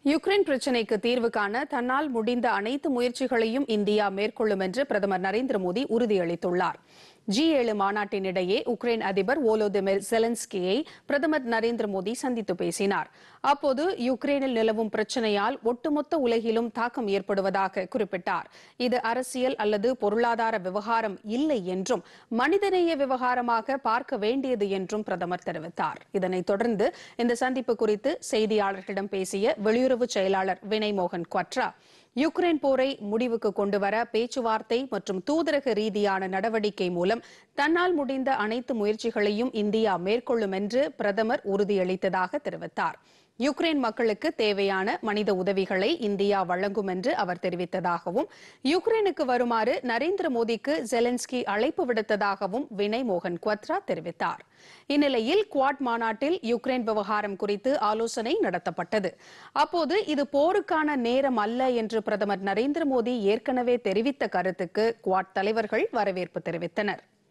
Ukraine பிரச்சினைக்கு தீர்வு காண தன்னால் முடிந்த அனைத்து முயற்சிகளையும் இந்தியா மேற்கொள்ளும் என்று பிரதமர் நரேந்திர மோடி உறுதியளித்துள்ளார் ஜி ஏழு மாநாட்டினிடையே உக்ரைன் அதிபர் வோலோதிமிர் செலன்ஸ்கியை பிரதமர் நரேந்திர மோடி சந்தித்து பேசினார் அப்போது யுக்ரைனில் நிலவும் பிரச்சினையால் ஒட்டுமொத்த உலகிலும் தாக்கம் ஏற்படுவதாக குறிப்பிட்டார் இது அரசியல் அல்லது பொருளாதார விவகாரம் இல்லை என்றும் மனிதநேய விவகாரமாக பார்க்க வேண்டியது என்றும் பிரதமர் தெரிவித்தார் இதனைத் தொடர்ந்து இந்த சந்திப்பு குறித்து செய்தியாளர்களிடம் பேசிய வெளியுறவு செயலாளர் வினய் மோகன் குவட்ரா யுக்ரைன் போரை முடிவுக்கு கொண்டுவர பேச்சுவார்த்தை மற்றும் தூதரக ரீதியான நடவடிக்கை மூலம் தன்னால் முடிந்த அனைத்து முயற்சிகளையும் இந்தியா மேற்கொள்ளும் என்று பிரதமர் உறுதியளித்ததாக தெரிவித்தார் யுக்ரைன் மக்களுக்கு தேவையான மனித உதவிகளை இந்தியா வழங்கும் என்று அவர் தெரிவித்ததாகவும் யுக்ரைனுக்கு வருமாறு நரேந்திர மோடிக்கு ஜெலன்ஸ்கி அழைப்பு விடுத்ததாகவும் வினய் மோகன் குவத்ரா தெரிவித்தார் இந்நிலையில் குவாட் மாநாட்டில் யுக்ரைன் விவகாரம் குறித்து ஆலோசனை நடத்தப்பட்டது அப்போது இது போருக்கான நேரம் அல்ல என்று பிரதமர் நரேந்திர மோடி ஏற்கனவே தெரிவித்த கருத்துக்கு குவாட் தலைவர்கள் வரவேற்பு தெரிவித்தனர்